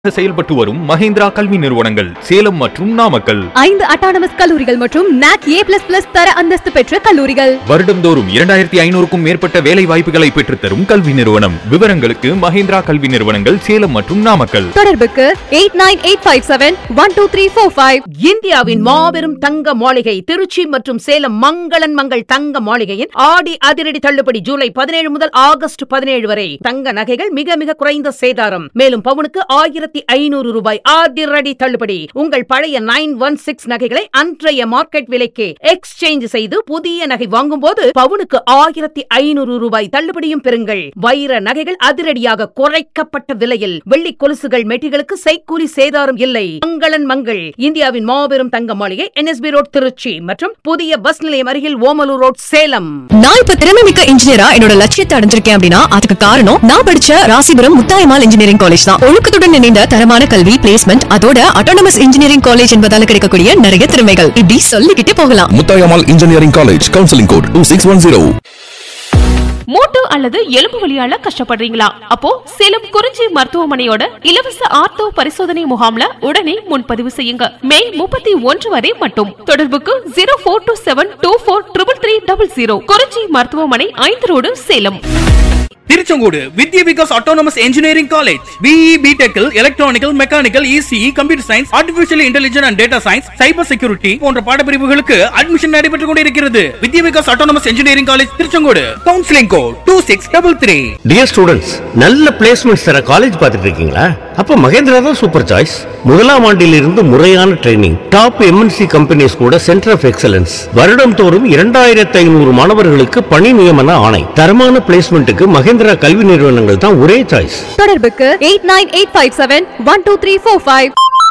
செயல்பட்டு வரும் மஹேந்திரா கல்வி நிறுவனங்கள் சேலம் மற்றும் நாமக்கல் ஐந்து அட்டானமஸ் கல்லூரிகள் மற்றும் நாக் ஏ பிளஸ் பிளஸ் தர அந்தஸ்து பெற்ற கல்லூரிகள் வருடம்தோறும் இரண்டாயிரத்தி ஐநூறுக்கும் மேற்பட்ட வேலை வாய்ப்புகளை பெற்றுத்தரும் கல்வி நிறுவனம் விவரங்களுக்கு மஹேந்திரா கல்வி நிறுவனங்கள் சேலம் மற்றும் நாமக்கல் தொடர்புக்கு eight nine eight five seven one two three four five இந்தியாவின் மாபெரும் தங்க மாளிகை திருச்சி மற்றும் சேலம் மங்களன் மங்கள் தங்க மாளிகையின் ஆடி அதிரடி தள்ளுபடி ஜூலை பதினேழு முதல் ஆகஸ்ட் பதினேழு வரை தங்க நகைகள் மிக மிக குறைந்த சேதாரம் மேலும் பவுனுக்கு ஆயிரத்தி ஐநூறு ரூபாய் அதிரடி தள்ளுபடி உங்கள் பழைய நைன் ஒன் சிக்ஸ் நகைகளை அன்றைய மார்க்கெட் விலைக்கு எக்ஸ்சேஞ்ச் செய்து புதிய நகை வாங்கும் போது பவுனுக்கு ஆயிரத்தி ஐநூறு ரூபாய் தள்ளுபடியும் பெறுங்கள் வைர நகைகள் அதிரடியாக குறைக்கப்பட்ட விலையில் வெள்ளி கொலுசுகள் மெட்டிகளுக்கு செய்கூலி சேதாரம் இல்லை மங்களன் மங்கள் இந்தியாவின் மாபெரும் தங்க மாளிகை என்எஸ்பி ரோட் திருச்சி மற்றும் புதிய பஸ் நிலையம் அருகில் ஓமலூர் ரோட் சேலம் நான் இப்ப திறமை மிக்க இன்ஜினியரா என்னோட லட்சியத்தை அடைஞ்சிருக்கேன் அப்படின்னா அதுக்கு காரணம் நான் படிச்ச ராசிபுரம் முத்தாயமால் இன்ஜினியரிங் காலேஜ் தான் ஒழுக்கத்துடன் இணைந்த தரமான கல்வி பிளேஸ்மெண்ட் அதோட அட்டானமஸ் இன்ஜினியரிங் காலேஜ் என்பதால கிடைக்கக்கூடிய நிறைய திறமைகள் இப்படி சொல்லிக்கிட்டே போகலாம் Muthayammal engineering college counselling code two six one zero மூட்டு அல்லது எலும்பு வலியால கஷ்டப்படுறீங்களா அப்போ சேலம் குறிஞ்சி மருத்துவமனையோட இலவச ஆர்த்தோ பரிசோதனை முகாம்ல உடனே முன்பதிவு செய்யுங்க மே முப்பத்தி ஒன்று வரை மட்டும் தொடர்புக்கு zero four two seven two four triple three double zero Kurinji மருத்துவமனை ஐந்து road Salem Tiruchengode Vidya Vikas autonomous engineering college BE பிடெக்கில் electrical mechanical ECE computer science artificial intelligence and data science cyber security போன்ற பாடப்பிரிவுகளுக்கு அட்மிஷன் நடைபெற்றுக் கொண்டிருக்கிறது Vidya Vikas autonomous engineering college Tiruchengode counselling code two six double three dear students நல்ல placements தர college பார்த்துட்டு இருக்கீங்களா அப்ப மகேந்திரா தான் சூப்பர் சாய்ஸ் முதலாம் ஆண்டில் இருந்து முறையான ட்ரைனிங் டாப் எம்என்சி கம்பெனிஸ் கூட சென்டர் ஆஃப் எக்ஸலன்ஸ் வருடம் தோறும் இரண்டாயிரத்தி ஐநூறு மாணவர்களுக்கு பணி நியமன ஆணை தரமான பிளேஸ்மெண்ட்டுக்கு மகேந்திரா கல்வி நிறுவனங்கள் தான் ஒரே சாய்ஸ் தொடர்புக்கு eight nine eight five seven one two three four five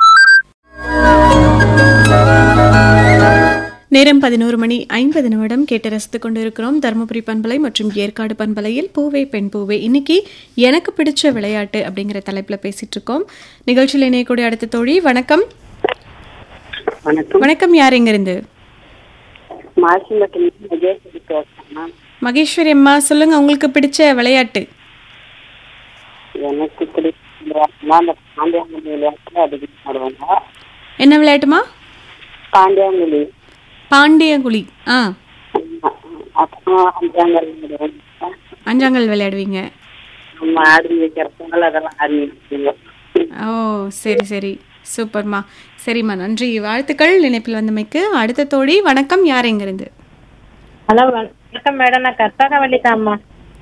நேரம் பதினோரு மணி ஐம்பது நிமிடம் கேட்டு ரசித்துக் கொண்டிருக்கிறோம் தருமபுரி பண்பலை மற்றும் ஏற்காடு பண்பலையில் பூவே பெண் பூவே இன்னைக்கு எனக்கு பிடிச்ச விளையாட்டு அப்படிங்கிற தலைப்புல பேசிட்டு இருக்கோம் நிகழ்ச்சியில் இணையக்கூடிய அடுத்த தோழி வணக்கம் வணக்கம் வணக்கம் யார் எங்க இருந்து மாசிமட்டம் விஜயஸ்வரி பேசுறேன் மகேஸ்வரி அம்மா சொல்லுங்க உங்களுக்கு பிடிச்ச விளையாட்டு எனக்கு பிடிச்ச விளையாட்டுனா அந்த பாண்டியாங்கல் விளையாட்டு அதிகம் ஆடுவாங்க என்ன விளையாட்டுமா பாண்டியாங்கலி பாண்டியங்குழி ஆ அப்புறம் அஞ்சாங்கல் விளையாடுவாங்க அஞ்சாங்கல் விளையாடுவீங்க நம்ம ஆடி வைக்கிறதுனால அதெல்லாம் ஆடி வச்சுங்க ஓ சரி சரி சூப்பர்மா சரிம்மா நன்றி வாழ்த்துக்கள் நினைப்பில் வந்தமைக்கு அடுத்த தோழி வணக்கம் யார் எங்க இருந்து ஹலோ வணக்கம் மேடம் நான் கற்பகவல்லி தாம்மா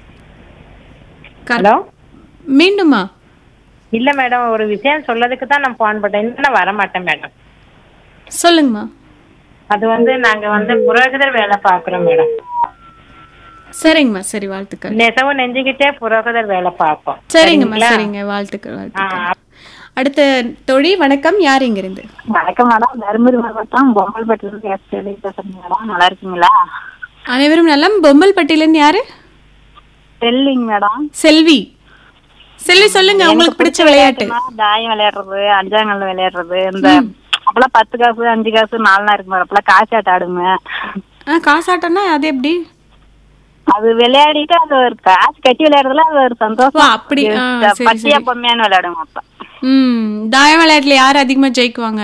கர்- ஹலோ மீண்டுமா இல்ல மேடம் ஒரு விஷயம் சொல்லதுக்கு தான் நான் போன் பண்ணேன் இன்னும் வர மாட்டேன் மேடம் சொல்லுங்கம்மா அது வந்து நாங்க வந்து புரோகிதர் வேலை பாக்குறோம் மேடம் சரிங்கம்மா சரி வாழ்த்துக்கள் நெசவு நெஞ்சுக்கிட்டே புரோகிதர் வேலை பார்ப்போம் சரிங்கம்மா சரிங்களா? சரிங்க வாழ்த்துக்கள் வாழ்த்துக்கள் அடுத்த தோழி வணக்கம் யார் இங்க இருந்து வணக்கம் மேடம் தருமபுரி மாவட்டம் பொம்மல்பட்டில இருந்து பேசுறேன் மேடம் நல்லா இருக்கீங்களா அனைவரும் நலம் பொம்மல்பட்டியிலேருந்து யாரு செல்லிங் மேடம் செல்வி செல்வி சொல்லுங்க உங்களுக்கு பிடிச்ச விளையாட்டு தாயம் விளையாடுறது அஞ்சாங்கல் விளையாடுறது இந்த அப்பெல்லாம் பத்து காசு அஞ்சு காசு நாலுனா இருக்கு மேடம் அப்பெல்லாம் காசு ஆட்ட ஆடுங்க ஆ காசாட்டம்னா அது எப்படி அது விளையாடிட்டு அது ஒரு காசு கட்டி விளையாடுறதுல அது ஒரு ஓ, சந்தோஷம் அப்படி. ஆ, இது சரி, பட்டியா சரி. பொம்மையான்னு விளையாடுங்க அப்ப ம் தாயம் விளையாட்டுல யார் அதிகமா ஜெயிக்குவாங்க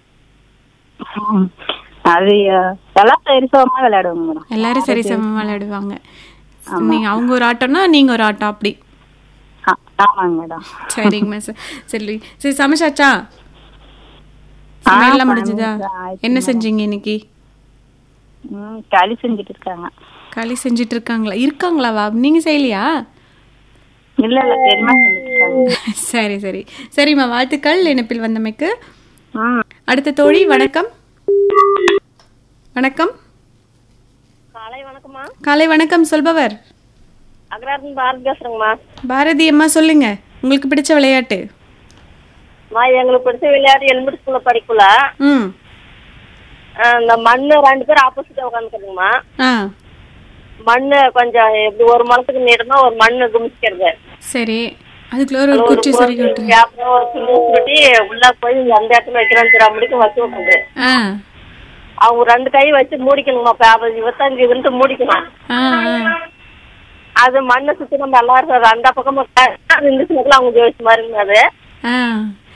அது அஹ், எல்லாம் சரிசமமா விளையாடுவாங்க மேடம் எல்லாரும் சரி சமமா விளையாடுவாங்க நீங்க அவங்க ஒரு ஆட்டம்னா நீங்க ஒரு ஆட்டம் அப்படி ஆ, ஆமாங்க மேடம் சரிங்கம்மா ச- சரி சரி சமைச்சாச்சா சமையல்லாம் முடிஞ்சதா ஆயிடுச்சு என்ன செஞ்சீங்க இன்னைக்கு ம், களி செஞ்சுட்டு இருக்காங்க களி செஞ்சுட்டு இருக்காங்களா இருக்காங்களாவா நீங்க செய்யலையா இல்ல இல்ல பெரியமா செஞ்சுட்டு இருக்காங்க சரி சரி சரிம்மா வாழ்த்துக்கள் இணைப்பில் வந்தமைக்கு ம் அடுத்த தோழி வணக்கம் வணக்கம் காலை வணக்கம்மா காலை வணக்கம் சொல்பவர் அகராஜன் பாரதி பேசுறேங்கம்மா பாரதி அம்மா சொல்லுங்க உங்களுக்கு பிடிச்ச விளையாட்டு அம்மா எங்களுக்கு பிடிச்ச விளையாட்டு எலிமெண்ட் ஸ்கூல்ல படிக்கல ம் இந்த மண்ணு ரெண்டு பேரும் ஆப்போசிட்டா உட்காந்துக்கிறதுங்கம்மா ஆ மண்ணு கொஞ்சம் எப்படி ஒரு மரத்துக்கு நீட்டமா ஒரு மண்ணு குமிச்சிக்கிறது சரி அதுக்குள்ள ஒரு குச்சி சரி விட்டுருங்க அப்புறம் ஒரு சின்ன சுருட்டி உள்ள போய் அந்த இடத்துல வைக்கிறோம் தெரியாம முடிக்கும் வச்சு விட்டுறது ஆ அவங்க ரெண்டு கை வச்சு மூடிக்கணுமா இப்ப இருபத்தஞ்சு இருந்து மூடிக்கணும் ஆ ஆ. அது மண்ணை சுத்தி நம்ம எல்லாரும் அந்த பக்கமும் இருந்துச்சுனாக்கா அவங்க ஜோதிச்சு மாதிரி அது ஆ